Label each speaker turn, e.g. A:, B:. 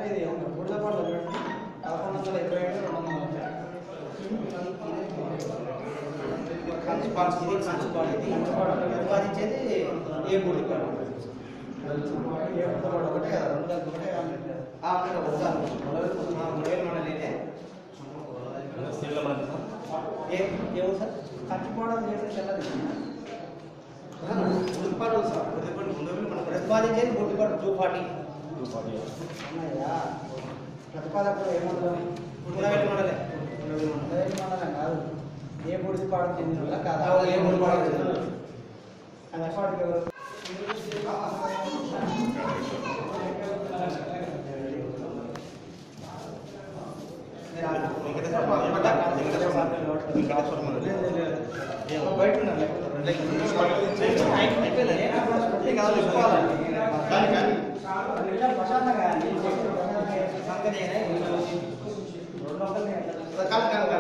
A: ఇది బుడద పండ్లు చూడండి పదకొండు వందల ఇరవై ఏడు రెండు వందల ముప్పై
B: కంచుపాడు ఇది కంచుపాడు ఇది ప్రతిపాదించేది ఏ బూడి పాడు
A: ఏ బుడద పండు ఒకటే కదా రెండు కలిపి ఒకటే కదా?
B: ఆ అక్కడ వద్దాను మూడు వేలు మోడల్ అయితే ఏ ఏ ఊరు సార్
A: కంచిపోవడం చేసే తెల్లది
B: ఉడిపాడు సార్ ఉడిపాడు ముందు వేలు మనం ప్రతిపాదించేది బుడ్డిపాడు టూ ఫార్టీ
A: అన్నయ్యా ప్రతిపాదకుడు ఏమంటారు
B: మూడు వేలు మోడలే మూడు వేలు మోడల్
A: అదే మండలం కాదు ఏ బుడిది పాడు చెందిన వాళ్ళ కాదా
B: అవును, ఏ బుడిది పాడు చెందిన వాళ్ళు.
A: అది పాటికి ఎవరు
B: బయట ఉన్నారు
A: ఇలా ప్రశాంతంగా అండి. సంగతి అయినా రెండు వందలు